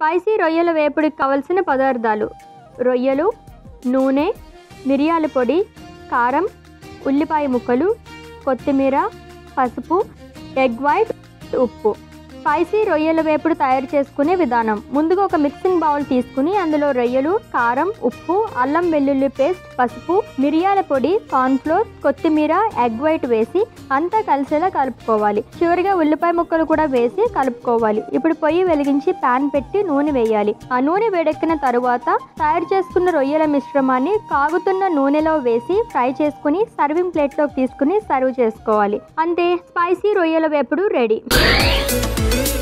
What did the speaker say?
spicy రొయ్యల వేపుడికి కావలసిన పదార్థాలు రొయ్యలు నూనె మిరియాల పొడి కారం ఉల్లిపాయ ముక్కలు కొత్తిమీర పసుపు ఎగ్ వైట్ ఉప్పు స్పైసీ రొయ్యల వేపుడు తయారు చేసుకునే విధానం ముందుగా ఒక మిక్సింగ్ బౌల్ తీసుకుని అందులో రొయ్యలు కారం ఉప్పు అల్లం వెల్లుల్లి పేస్ట్ పసుపు మిరియాల పొడి కార్న్ఫ్లోర్ కొత్తిమీర ఎగ్ వైట్ వేసి అంతా కలిసేలా కలుపుకోవాలి చివరిగా ఉల్లిపాయ ముక్కలు కూడా వేసి కలుపుకోవాలి ఇప్పుడు పొయ్యి వెలిగించి పాన్ పెట్టి నూనె వేయాలి ఆ నూనె వేడెక్కిన తరువాత తయారు చేసుకున్న రొయ్యల మిశ్రమాన్ని కాగుతున్న నూనెలో వేసి ఫ్రై చేసుకుని సర్వింగ్ ప్లేట్లోకి తీసుకుని సర్వ్ చేసుకోవాలి అంతే స్పైసీ రొయ్యల వేపుడు రెడీ